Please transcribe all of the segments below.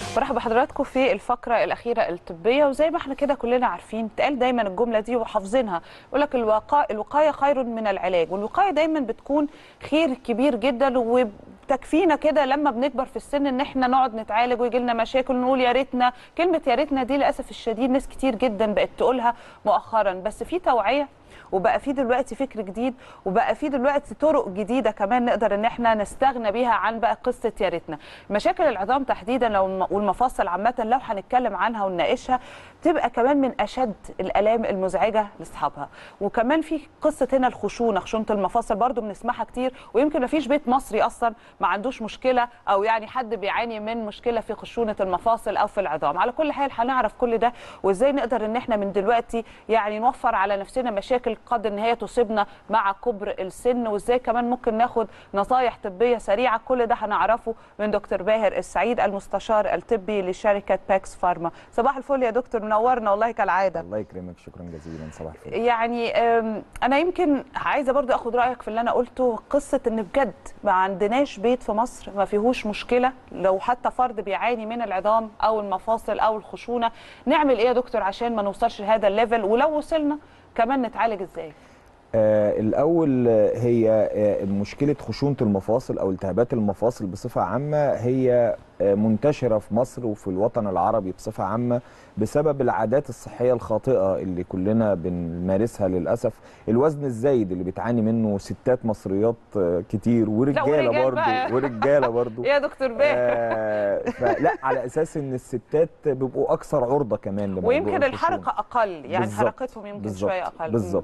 برحب بحضراتكم في الفقرة الأخيرة الطبية وزي ما احنا كده كلنا عارفين تقال دايما الجملة دي وحافظينها يقول لك الوقاية الوقاية خير من العلاج والوقاية دايما بتكون خير كبير جدا وتكفينا كده لما بنكبر في السن ان احنا نقعد نتعالج ويجي لنا مشاكل ونقول يا ريتنا كلمة يا ريتنا دي للأسف الشديد ناس كتير جدا بقت تقولها مؤخرا بس في توعية وبقى في دلوقتي فكر جديد وبقى في دلوقتي طرق جديده كمان نقدر ان احنا نستغنى بيها عن بقى قصه يا ريتنا مشاكل العظام تحديدا لو والمفاصل عامه لو هنتكلم عنها ونناقشها تبقى كمان من اشد الالام المزعجه لاصحابها وكمان في قصه هنا الخشونه خشونه المفاصل برضو بنسمعها كتير ويمكن ما فيش بيت مصري اصلا ما عندوش مشكله او يعني حد بيعاني من مشكله في خشونه المفاصل او في العظام على كل حال هنعرف كل ده وازاي نقدر ان احنا من دلوقتي يعني نوفر على نفسنا مشاكل قد ان هي تصيبنا مع كبر السن وازاي كمان ممكن ناخد نصايح طبيه سريعه كل ده هنعرفه من دكتور باهر السعيد المستشار الطبي لشركه باكس فارما صباح الفل يا دكتور منورنا والله كالعاده الله يكرمك شكرا جزيلا صباح الفل يعني انا يمكن عايزه برضو اخد رايك في اللي انا قلته قصه ان بجد ما عندناش بيت في مصر ما فيهوش مشكله لو حتى فرد بيعاني من العظام او المفاصل او الخشونه نعمل ايه يا دكتور عشان ما نوصلش لهذا الليفل ولو وصلنا كمان نتعالج ازاي آه الاول هي آه مشكله خشونه المفاصل او التهابات المفاصل بصفه عامه هي آه منتشره في مصر وفي الوطن العربي بصفه عامه بسبب العادات الصحيه الخاطئه اللي كلنا بنمارسها للاسف الوزن الزايد اللي بتعاني منه ستات مصريات كتير ورجاله برضه ورجاله برضه يا دكتور آه فلا على اساس ان الستات بيبقوا اكثر عرضه كمان لموضوع ويمكن الحركه اقل يعني بالزبط. حركتهم يمكن بالزبط. شويه اقل بالظبط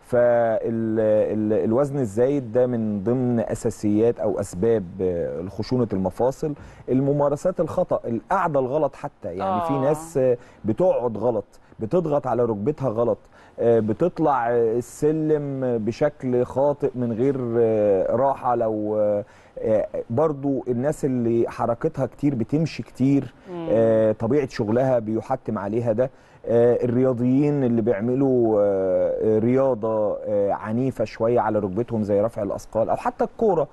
فالوزن الزايد ده من ضمن اساسيات او اسباب خشونه المفاصل الممارسات الخطا القعده الغلط حتى يعني آه. في ناس بتقعد غلط بتضغط على ركبتها غلط بتطلع السلم بشكل خاطئ من غير راحه لو برضو الناس اللي حركتها كتير بتمشي كتير مم. طبيعه شغلها بيحتم عليها ده الرياضيين اللي بيعملوا رياضه عنيفه شويه على ركبتهم زي رفع الاثقال او حتى الكوره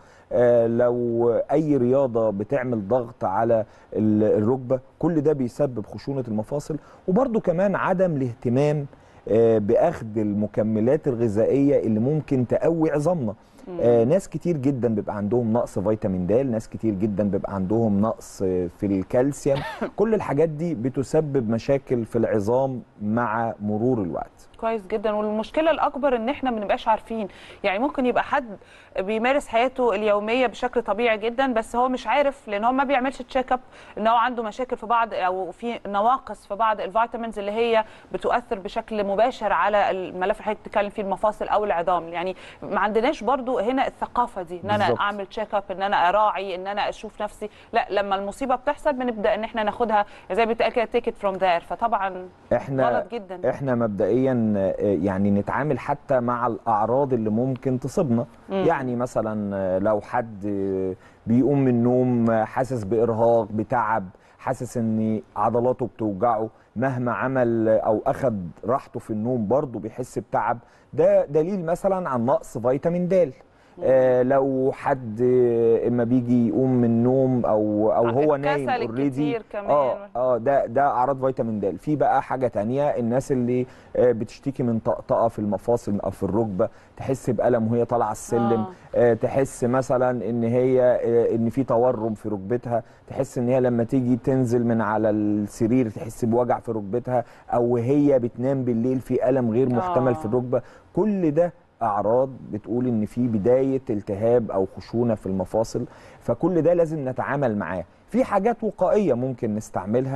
لو اي رياضه بتعمل ضغط على الركبه كل ده بيسبب خشونه المفاصل وبرضو كمان عدم الاهتمام باخذ المكملات الغذائيه اللي ممكن تقوي عظامنا آه ناس كتير جدا بيبقى عندهم نقص فيتامين د ناس كتير جدا بيبقى عندهم نقص في الكالسيوم كل الحاجات دي بتسبب مشاكل في العظام مع مرور الوقت كويس جدا والمشكله الاكبر ان احنا ما بنبقاش عارفين يعني ممكن يبقى حد بيمارس حياته اليوميه بشكل طبيعي جدا بس هو مش عارف لان هو ما بيعملش تشيك اب ان هو عنده مشاكل في بعض او في نواقص في بعض الفيتامينز اللي هي بتؤثر بشكل مباشر على الملف اللي حضرتك بتتكلم فيه المفاصل او العظام يعني ما عندناش برضو هنا الثقافه دي ان انا بالزبط. اعمل تشيك اب ان انا اراعي ان انا اشوف نفسي لا لما المصيبه بتحصل بنبدا ان احنا ناخدها زي ما بيتقال كده تيك ات فروم ذير فطبعا احنا غلط جدا احنا مبدئيا يعني نتعامل حتى مع الاعراض اللي ممكن تصيبنا يعني مثلا لو حد بيقوم من النوم حاسس بارهاق بتعب حاسس ان عضلاته بتوجعه مهما عمل او اخذ راحته في النوم برضه بيحس بتعب ده دليل مثلا عن نقص فيتامين د آه لو حد اما بيجي يقوم من النوم او او هو نايم اوريدي اه اه ده ده اعراض فيتامين د في بقى حاجه تانية الناس اللي آه بتشتكي من طقطقه في المفاصل او في الركبه تحس بالم وهي طالعه السلم آه. آه تحس مثلا ان هي آه ان في تورم في ركبتها تحس ان هي لما تيجي تنزل من على السرير تحس بوجع في ركبتها او هي بتنام بالليل في الم غير محتمل آه. في الركبه كل ده اعراض بتقول ان في بدايه التهاب او خشونه في المفاصل فكل ده لازم نتعامل معاه في حاجات وقائيه ممكن نستعملها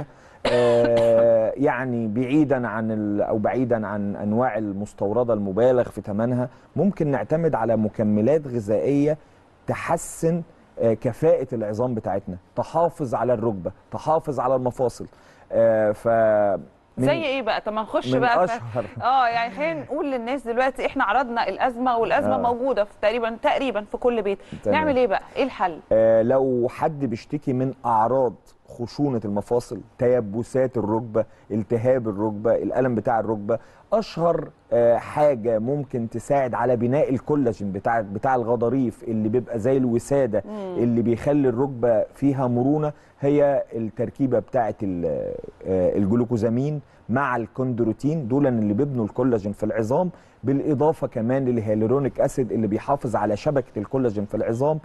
آه يعني بعيدا عن او بعيدا عن انواع المستورده المبالغ في ثمنها ممكن نعتمد على مكملات غذائيه تحسن آه كفاءه العظام بتاعتنا تحافظ على الركبه تحافظ على المفاصل آه ف زي ايه بقى طب ما نخش بقى أشهر. اه يعني خلينا نقول للناس دلوقتي احنا عرضنا الازمه والازمه آه. موجوده في تقريبا تقريبا في كل بيت تمام. نعمل ايه بقى ايه الحل آه لو حد بيشتكي من اعراض خشونه المفاصل تيبسات الركبه التهاب الركبه الالم بتاع الركبه اشهر آه، حاجه ممكن تساعد على بناء الكولاجين بتاع بتاع الغضاريف اللي بيبقى زي الوساده اللي بيخلي الركبه فيها مرونه هي التركيبه بتاعه ال- آه، الجلوكوزامين مع الكوندروتين دول اللي بيبنوا الكولاجين في العظام بالاضافه كمان للهيالورونيك اسيد اللي بيحافظ على شبكه الكولاجين في العظام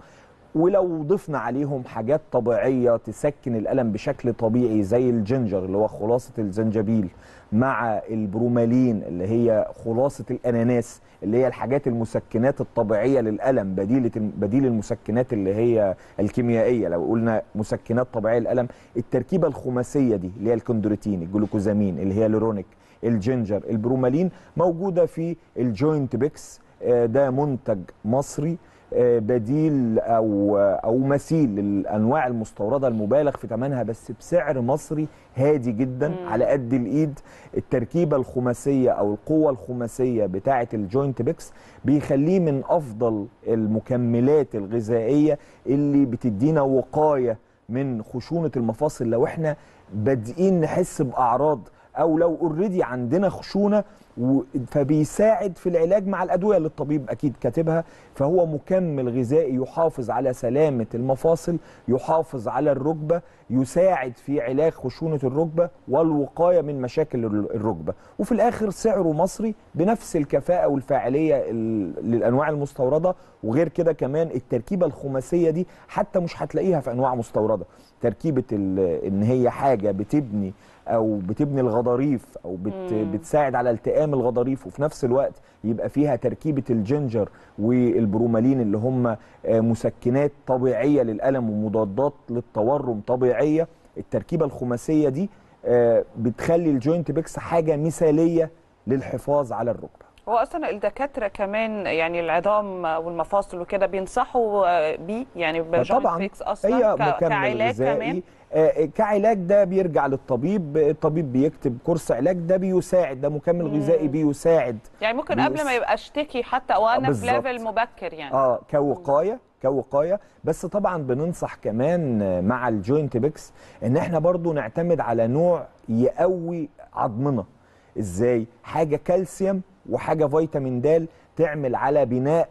ولو ضفنا عليهم حاجات طبيعيه تسكن الالم بشكل طبيعي زي الجنجر اللي هو خلاصه الزنجبيل مع البرومالين اللي هي خلاصه الاناناس اللي هي الحاجات المسكنات الطبيعيه للالم بديله بديل المسكنات اللي هي الكيميائيه لو قلنا مسكنات طبيعيه للالم التركيبه الخماسيه دي اللي هي الكوندروتين الجلوكوزامين الهيالورونيك الجنجر البرومالين موجوده في الجوينت بيكس آه، ده منتج مصري آه، بديل او او مثيل للانواع المستورده المبالغ في ثمنها بس بسعر مصري هادي جدا مم. على قد الايد التركيبه الخماسيه او القوه الخماسيه بتاعه الجوينت بيكس بيخليه من افضل المكملات الغذائيه اللي بتدينا وقايه من خشونه المفاصل لو احنا بادئين نحس باعراض او لو اوريدي عندنا خشونه و- فبيساعد في العلاج مع الادويه اللي الطبيب اكيد كاتبها فهو مكمل غذائي يحافظ على سلامه المفاصل يحافظ على الركبه يساعد في علاج خشونه الركبه والوقايه من مشاكل ال- الركبه وفي الاخر سعره مصري بنفس الكفاءه والفاعليه ال- للانواع المستورده وغير كده كمان التركيبه الخماسيه دي حتى مش هتلاقيها في انواع مستورده تركيبه ال- ان هي حاجه بتبني او بتبني الغضاريف او بت مم. بتساعد على التئام الغضاريف وفي نفس الوقت يبقى فيها تركيبه الجنجر والبرومالين اللي هم آه، مسكنات طبيعيه للالم ومضادات للتورم طبيعيه التركيبه الخماسيه دي آه، بتخلي الجوينت بيكس حاجه مثاليه للحفاظ على الركبه هو اصلا الدكاتره كمان يعني العظام والمفاصل وكده بينصحوا آه، بيه يعني بجوينت طبعا فيكس اصلا هي ك- مكمل كعلاج كمان غذائي آه، كعلاج ده بيرجع للطبيب الطبيب بيكتب كورس علاج ده بيساعد ده مكمل مم. غذائي بيساعد يعني ممكن بيس- قبل ما يبقى اشتكي حتى وانا في بالظبط. ليفل مبكر يعني اه كوقايه كوقايه بس طبعا بننصح كمان آه، مع الجوينت بيكس ان احنا برضو نعتمد على نوع يقوي عظمنا ازاي حاجه كالسيوم وحاجه فيتامين د تعمل على بناء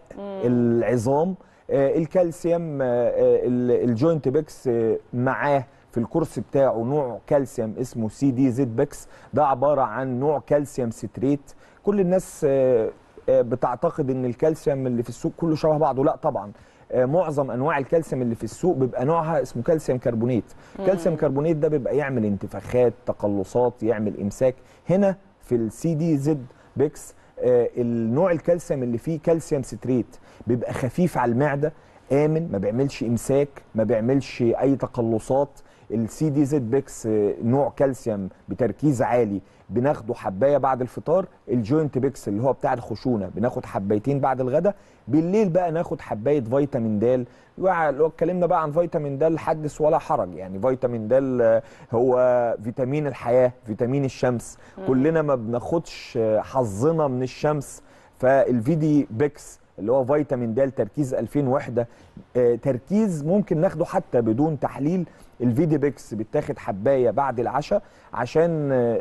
العظام آه، الكالسيوم آه، آه، ال- الجوينت بيكس آه، معاه في الكورس بتاعه نوع كالسيوم اسمه سي دي زد بيكس ده عباره عن نوع كالسيوم ستريت كل الناس آه، آه، بتعتقد ان الكالسيوم اللي في السوق كله شبه بعضه لا طبعا آه، معظم انواع الكالسيوم اللي في السوق بيبقى نوعها اسمه كالسيوم كربونيت كالسيوم كربونيت ده بيبقى يعمل انتفاخات تقلصات يعمل امساك هنا في السي دي زد بيكس آه، النوع الكالسيوم اللي فيه كالسيوم ستريت بيبقى خفيف على المعده امن ما بيعملش امساك ما بيعملش اي تقلصات السي دي زد بيكس آه، نوع كالسيوم بتركيز عالي بناخده حبايه بعد الفطار الجوينت بيكس اللي هو بتاع الخشونه بناخد حبايتين بعد الغداء بالليل بقى ناخد حبايه فيتامين د لو اتكلمنا بقى عن فيتامين د حدث ولا حرج يعني فيتامين د هو فيتامين الحياه فيتامين الشمس كلنا ما بناخدش آه، حظنا من الشمس فالفيدي بيكس اللي هو فيتامين د تركيز 2000 وحده آه، تركيز ممكن ناخده حتى بدون تحليل الفيدي بيكس بيتاخد حبايه بعد العشاء عشان آه،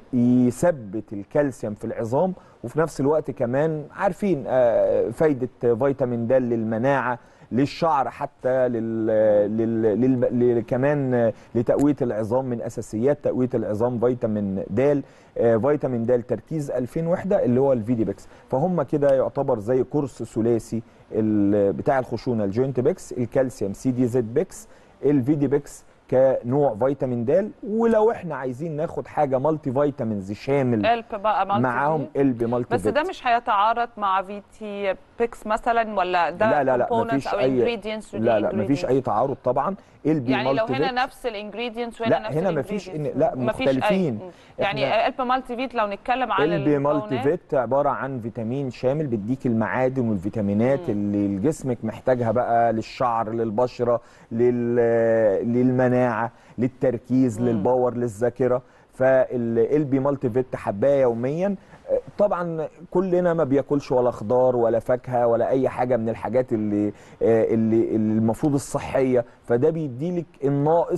يثبت الكالسيوم في العظام وفي نفس الوقت كمان عارفين آه، فايده فيتامين د للمناعه للشعر حتى لل... لل... لل... لل... كمان آه، لتقويه العظام من اساسيات تقويه العظام فيتامين د آه، فيتامين د تركيز 2000 وحده اللي هو الفيدي بيكس فهم كده يعتبر زي كورس ثلاثي ال- بتاع الخشونه الجوينت بيكس الكالسيوم سي دي زد بيكس الفيدي بيكس كنوع فيتامين د ولو احنا عايزين ناخد حاجه مالتي فيتامينز شامل الب بقى مالتي معاهم فيت. الب مالتي بس ده مش هيتعارض مع في تي بيكس مثلا ولا ده لا لا لا components مفيش او اي ingredients لا لا مفيش اي تعارض طبعا البي يعني لو مالتي هنا فيت نفس الانجريدينتس وهنا لا، نفس هنا مفيش إن- الingredients. لا، مفيش مختلفين. أي. يعني الب مالتي فيت لو نتكلم عن البي مالتي المكونات فيت عباره عن فيتامين شامل بيديك المعادن والفيتامينات اللي جسمك محتاجها بقى للشعر للبشره لل... للمناعه للتركيز مم. للباور للذاكره فالبي مالتي فيت حبايه يوميا آه، طبعا كلنا ما بياكلش ولا خضار ولا فاكهه ولا اي حاجه من الحاجات اللي آه، اللي اللي المفروض الصحيه فده بيديلك الناقص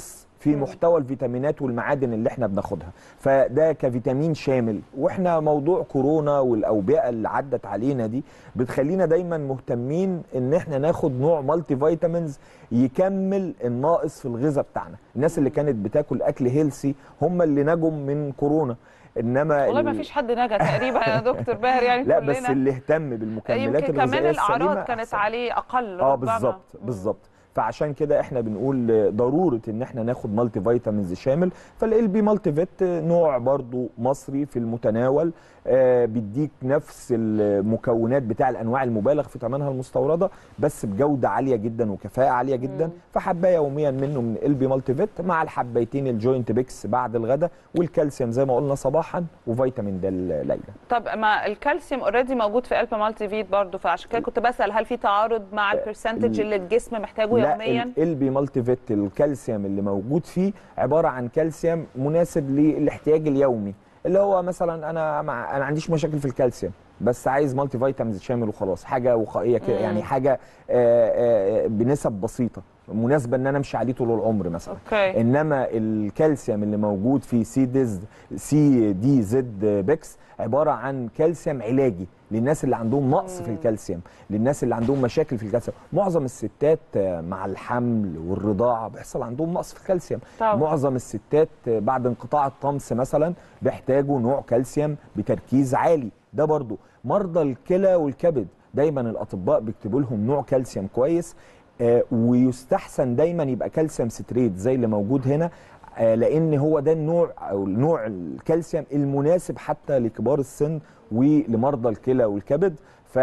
في محتوى الفيتامينات والمعادن اللي احنا بناخدها فده كفيتامين شامل واحنا موضوع كورونا والاوبئه اللي عدت علينا دي بتخلينا دايما مهتمين ان احنا ناخد نوع مالتي فيتامينز يكمل الناقص في الغذاء بتاعنا الناس اللي كانت بتاكل اكل هيلسي هم اللي نجوا من كورونا انما والله ما ال- فيش حد نجا تقريبا يا دكتور باهر يعني لا كلنا بس اللي اهتم بالمكملات يمكن الغذائيه كمان الاعراض السليمة كانت أحسن. عليه اقل اه ربما. بالظبط بالظبط فعشان كده احنا بنقول ضروره ان احنا ناخد مالتي فيتامينز شامل فال بي مالتي فيت نوع برضو مصري في المتناول آه بيديك نفس المكونات بتاع الانواع المبالغ في ثمنها المستورده بس بجوده عاليه جدا وكفاءه عاليه جدا فحبايه يوميا منه من ال بي مالتي فيت مع الحبايتين الجوينت بيكس بعد الغداء والكالسيوم زي ما قلنا صباحا وفيتامين د الليله طب ما الكالسيوم اوريدي موجود في قلب مالتي فيت برضه فعشان كده كنت بسال هل في تعارض مع البرسنتج اللي الجسم محتاجه لا يوميا ال بي مالتي فيت الكالسيوم اللي موجود فيه عباره عن كالسيوم مناسب للاحتياج اليومي اللي هو مثلا انا مع انا ما عنديش مشاكل في الكالسيوم بس عايز مالتي فيتامينز شامل وخلاص حاجه وقائيه كده مم. يعني حاجه آه، آه، بنسب بسيطه مناسبه ان انا امشي عليه طول العمر مثلا اوكي انما الكالسيوم اللي موجود في سي ديز سي دي زد بيكس عباره عن كالسيوم علاجي للناس اللي عندهم نقص في الكالسيوم للناس اللي عندهم مشاكل في الكالسيوم معظم الستات آه، مع الحمل والرضاعه بيحصل عندهم نقص في الكالسيوم طبعا. معظم الستات آه، بعد انقطاع الطمس مثلا بيحتاجوا نوع كالسيوم بتركيز عالي ده برضو مرضى الكلى والكبد دايما الاطباء بيكتبوا لهم نوع كالسيوم كويس آه، ويستحسن دايما يبقى كالسيوم ستريت زي اللي موجود هنا آه، لان هو ده النوع او نوع الكالسيوم المناسب حتى لكبار السن ولمرضى الكلى والكبد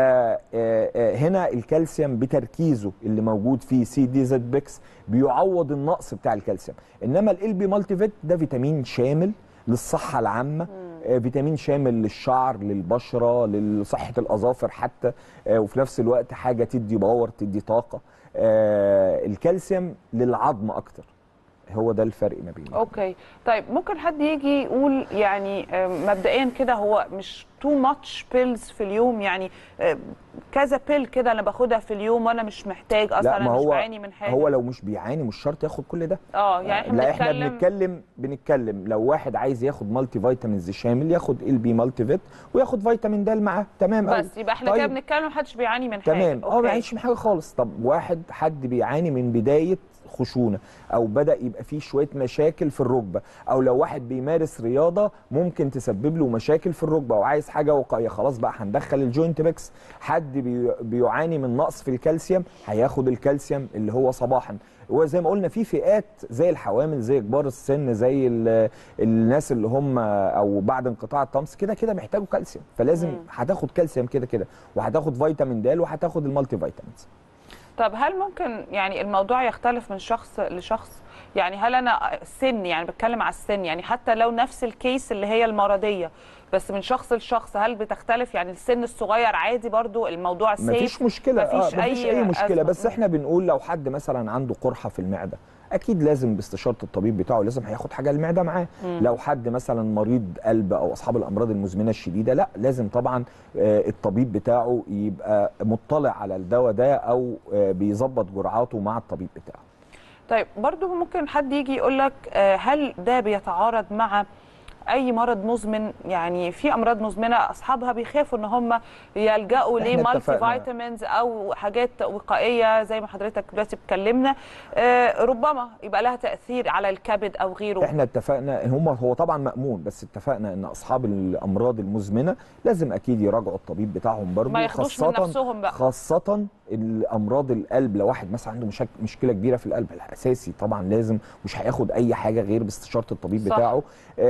فهنا الكالسيوم بتركيزه اللي موجود فيه سي دي زد بيكس بيعوض النقص بتاع الكالسيوم انما ال بي مالتي فيت ده فيتامين شامل للصحه العامه آه، فيتامين شامل للشعر للبشره لصحه الاظافر حتى آه، وفي نفس الوقت حاجه تدي باور تدي طاقه آه، الكالسيوم للعظم اكتر هو ده الفرق ما بينهم اوكي طيب ممكن حد يجي يقول يعني آم، مبدئيا كده هو مش تو ماتش بيلز في اليوم يعني آم، كذا بيل كده انا باخدها في اليوم وانا مش محتاج اصلا لا انا ما مش هو بعاني من حاجه هو لو مش بيعاني مش شرط ياخد كل ده اه يعني احنا لا احنا بنتكلم بنتكلم بنتكلم لو واحد عايز ياخد مالتي فيتامينز شامل ياخد ال بي مالتي فيت وياخد فيتامين د معاه تمام أوي. بس يبقى احنا كده طيب. بنتكلم محدش بيعاني من حاجه تمام اه ما أوكي. يعيش من حاجه خالص طب واحد حد بيعاني من بدايه خشونه او بدا يبقى فيه شويه مشاكل في الركبه او لو واحد بيمارس رياضه ممكن تسبب له مشاكل في الركبه وعايز حاجه وقائيه خلاص بقى هندخل الجوينت بيكس حد بي بيعاني من نقص في الكالسيوم هياخد الكالسيوم اللي هو صباحا وزي ما قلنا في فئات زي الحوامل زي كبار السن زي ال- الناس اللي هم او بعد انقطاع الطمس كده كده محتاجوا كالسيوم فلازم مم. هتاخد كالسيوم كده كده وهتاخد فيتامين د وهتاخد المالتي فيتامينز طب هل ممكن يعني الموضوع يختلف من شخص لشخص يعني هل انا سن يعني بتكلم على السن يعني حتى لو نفس الكيس اللي هي المرضيه بس من شخص لشخص هل بتختلف يعني السن الصغير عادي برضو الموضوع سيف مفيش مشكله مفيش آه مفيش أي اي مشكله أزمة. بس احنا بنقول لو حد مثلا عنده قرحه في المعده اكيد لازم باستشاره الطبيب بتاعه لازم هياخد حاجه المعده معاه لو حد مثلا مريض قلب او اصحاب الامراض المزمنه الشديده لا لازم طبعا آه، الطبيب بتاعه يبقى مطلع على الدواء ده او آه، بيظبط جرعاته مع الطبيب بتاعه طيب برضو ممكن حد يجي يقول لك آه، هل ده بيتعارض مع اي مرض مزمن يعني في امراض مزمنه اصحابها بيخافوا ان هم يلجأوا إحنا لمالتي اتفقنا. فيتامينز او حاجات وقائيه زي ما حضرتك دلوقتي اتكلمنا آه، ربما يبقى لها تاثير على الكبد او غيره احنا اتفقنا هم هو طبعا مأمون بس اتفقنا ان اصحاب الامراض المزمنه لازم اكيد يراجعوا الطبيب بتاعهم برضه ما ياخدوش من نفسهم بقى خاصة الأمراض القلب لو واحد مثلا عنده مشاك مشكلة كبيرة في القلب الأساسي طبعا لازم مش هياخد أي حاجة غير باستشارة الطبيب صح. بتاعه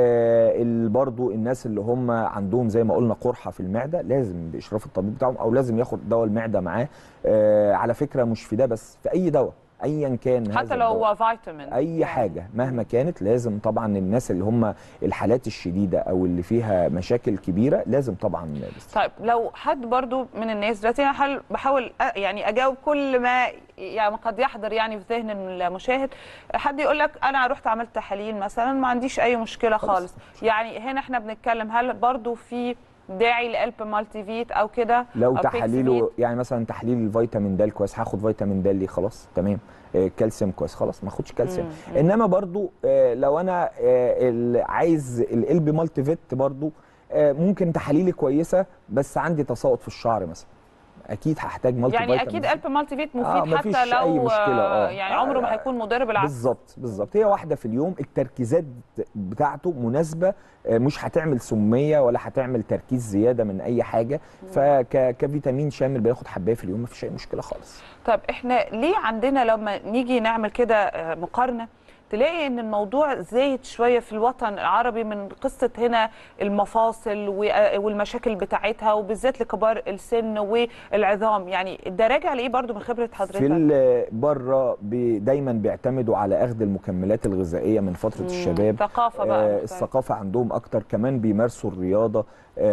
آه ال- برضو الناس اللي هم عندهم زي ما قلنا قرحة في المعدة لازم بإشراف الطبيب بتاعهم أو لازم ياخد دواء المعدة معاه آه على فكرة مش في ده بس في أي دواء أيا كان هذا حتى لو الدواء. هو فيتامين اي حاجه مهما كانت لازم طبعا الناس اللي هم الحالات الشديده او اللي فيها مشاكل كبيره لازم طبعا باستشارة. طيب لو حد برضو من الناس دلوقتي انا حل- بحاول أ- يعني اجاوب كل ما يعني قد يحضر يعني في ذهن المشاهد حد يقول لك انا رحت عملت تحاليل مثلا ما عنديش اي مشكله خلاص. خالص يعني هنا احنا بنتكلم هل برضو في داعي لقلب مالتي فيت او كده لو أو تحاليله بيكسفيت. يعني مثلا تحليل الفيتامين د كويس هاخد فيتامين د ليه خلاص تمام آه، كالسيوم كويس خلاص ما اخدش كالسيوم مم. انما برضو آه، لو انا آه، ال- عايز القلب مالتي فيت برضو آه، ممكن تحاليلي كويسه بس عندي تساقط في الشعر مثلا اكيد هحتاج مالتي يعني فيتامين اكيد قلب مالتي فيت آه، مفيد مفيش حتى لو أي مشكلة، آه، آه. يعني آه، عمره ما لا. هيكون مضر بالعكس بالظبط بالظبط هي واحده في اليوم التركيزات بتاعته مناسبه آه، مش هتعمل سميه ولا هتعمل تركيز زياده من اي حاجه فكفيتامين شامل بياخد حبايه في اليوم مفيش اي مشكله خالص طب احنا ليه عندنا لما نيجي نعمل كده آه، مقارنه تلاقي ان الموضوع زايد شويه في الوطن العربي من قصه هنا المفاصل و- آه، والمشاكل بتاعتها وبالذات لكبار السن والعظام يعني ده راجع لايه برضو من خبره في حضرتك ال- بره بي- دايما بيعتمدوا على اخذ المكملات الغذائيه من فتره الشباب ثقافه بقى آه، مختلفة. الثقافه عندهم اكتر كمان بيمارسوا الرياضه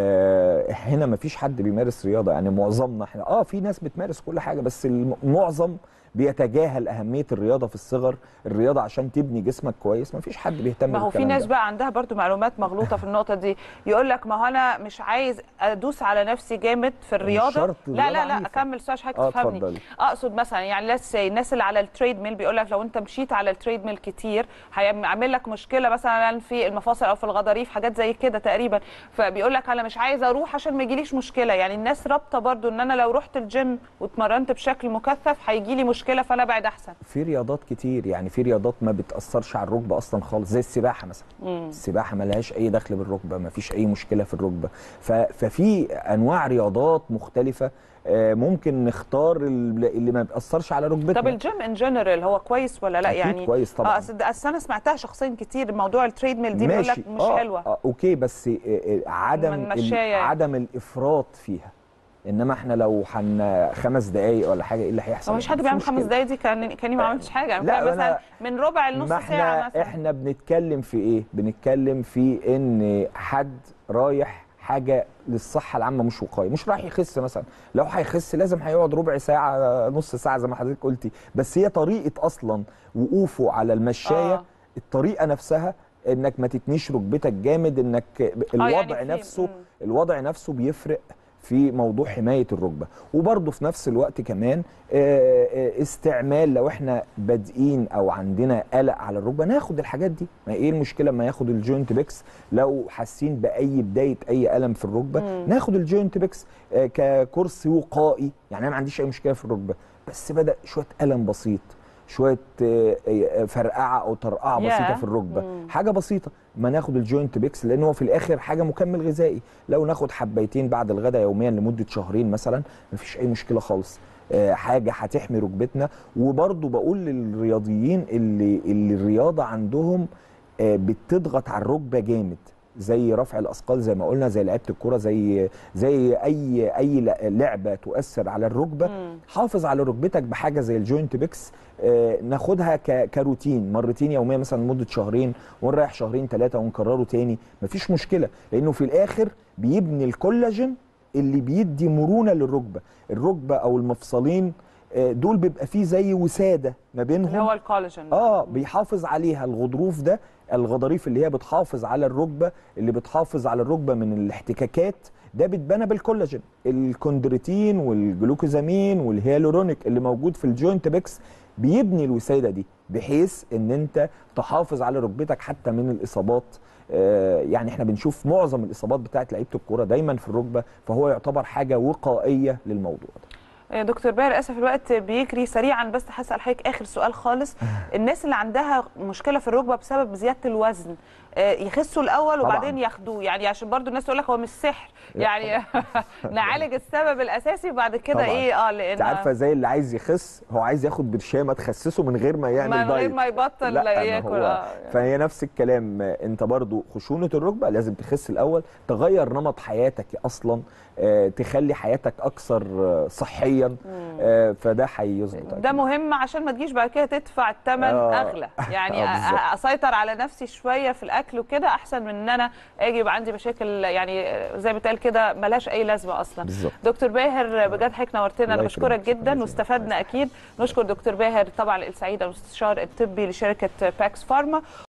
آه، هنا مفيش حد بيمارس رياضه يعني معظمنا احنا اه في ناس بتمارس كل حاجه بس المعظم بيتجاهل اهميه الرياضه في الصغر الرياضه عشان تبني جسمك كويس مفيش حد بيهتم ما هو في بالكلام ناس ده. بقى عندها برضو معلومات مغلوطه في النقطه دي يقول لك ما هو انا مش عايز ادوس على نفسي جامد في الرياضه شرط لا رياضة لا لا عنيفة. اكمل سؤال حضرتك اه تفهمني اتفضلي اقصد مثلا يعني ليتس سي الناس اللي على التريد ميل بيقول لك لو انت مشيت على التريد ميل كتير هيعمل لك مشكله مثلا في المفاصل او في الغضاريف حاجات زي كده تقريبا فبيقول لك انا مش عايز اروح عشان ما يجيليش مشكله يعني الناس رابطه برضو ان انا لو رحت الجيم واتمرنت بشكل مكثف هيجي لي مشكله فانا ابعد احسن في رياضات كتير يعني في رياضات ما بتاثرش على الركبه اصلا خالص زي السباحه مثلا مم. السباحه ما لهاش اي دخل بالركبه ما فيش اي مشكله في الركبه ف- ففي انواع رياضات مختلفه آه، ممكن نختار ال- اللي ما بيأثرش على ركبتنا طب الجيم ان جنرال هو كويس ولا لا أكيد يعني كويس طبعا اه اصل اصل انا سمعتها شخصيا كتير موضوع التريد ميل دي بيقول لك مش آه حلوه آه اوكي بس آه، آه، عدم ال- منمشية يعني. عدم الافراط فيها انما احنا لو حن خمس دقائق ولا حاجه ايه اللي هيحصل هو مش حد مفيش بيعمل خمس مشكلة. دقايق دي كان كاني ما عملتش حاجه لا، لا أنا- مثلا من ربع لنص ما ساعه احنا مثلا احنا بنتكلم في ايه بنتكلم في ان حد رايح حاجه للصحه العامه مش وقايه مش رايح يخس مثلا لو هيخس لازم هيقعد ربع ساعه نص ساعه زي ما حضرتك قلتي بس هي طريقه اصلا وقوفه على المشايه آه. آه. الطريقه نفسها انك ما تتنيش ركبتك جامد انك الوضع يعني في- نفسه مم. الوضع نفسه بيفرق في موضوع حمايه الركبه وبرضه في نفس الوقت كمان آه، آه، استعمال لو احنا بادئين او عندنا قلق على الركبه ناخد الحاجات دي ما ايه المشكله لما ياخد الجوينت بيكس لو حاسين باي بدايه اي الم في الركبه مم. ناخد الجوينت بيكس آه، ككورس وقائي يعني انا ما عنديش اي مشكله في الركبه بس بدا شويه الم بسيط شويه آه، آه، فرقعه او طرقعه ياه. بسيطه في الركبه مم. حاجه بسيطه ما ناخد الجوينت بيكس لان هو في الاخر حاجه مكمل غذائي لو ناخد حبيتين بعد الغداء يوميا لمده شهرين مثلا مفيش اي مشكله خالص آه، حاجه هتحمي ركبتنا وبرضو بقول للرياضيين اللي اللي الرياضه عندهم آه، بتضغط على الركبه جامد زي رفع الاثقال زي ما قلنا زي لعيبه الكوره زي زي اي اي لعبه تؤثر على الركبه مم. حافظ على ركبتك بحاجه زي الجوينت بيكس آه، ناخدها ك- كروتين مرتين يوميا مثلا لمده شهرين ونريح شهرين ثلاثه ونكرره تاني مفيش مشكله لانه في الاخر بيبني الكولاجين اللي بيدي مرونه للركبه الركبه او المفصلين آه، دول بيبقى فيه زي وساده ما اللي بينهم هو الكولاجين اه بيحافظ عليها الغضروف ده الغضاريف اللي هي بتحافظ على الركبه اللي بتحافظ على الركبه من الاحتكاكات ده بيتبنى بالكولاجين الكوندروتين والجلوكوزامين والهيالورونيك اللي موجود في الجوينت بيكس بيبني الوساده دي بحيث ان انت تحافظ على ركبتك حتى من الاصابات آه، يعني احنا بنشوف معظم الاصابات بتاعت لعيبه الكوره دايما في الركبه فهو يعتبر حاجه وقائيه للموضوع ده آه، دكتور باهر اسف الوقت بيجري سريعا بس هسال حضرتك اخر سؤال خالص الناس اللي عندها مشكله في الركبه بسبب زياده الوزن آه، يخسوا الاول طبعاً. وبعدين ياخدوه يعني عشان برضو الناس تقول لك هو مش سحر يعني نعالج السبب الاساسي وبعد كده طبعاً. ايه اه لان انت عارفه زي اللي عايز يخس هو عايز ياخد برشامه تخسسه من غير ما يعمل من غير دايت ما يبطل لا، ما ياكل هو اه فهي نفس الكلام انت برضو خشونه الركبه لازم تخس الاول تغير نمط حياتك اصلا آه، تخلي حياتك اكثر آه، صحيا آه، فده هيظبط ده مهم عشان ما تجيش بعد كده تدفع الثمن آه. اغلى يعني آه، بالظبط. أ- اسيطر على نفسي شويه في الاكل وكده احسن من ان انا اجي يبقى عندي مشاكل يعني زي ما بتقال كده ملهاش اي لازمه اصلا بالظبط دكتور باهر بجد حضرتك نورتنا انا الله بشكرك يكرمك. شكراً جدا جزيلاً. واستفدنا اكيد نشكر دكتور باهر طبعا السعيد المستشار الطبي لشركه باكس فارما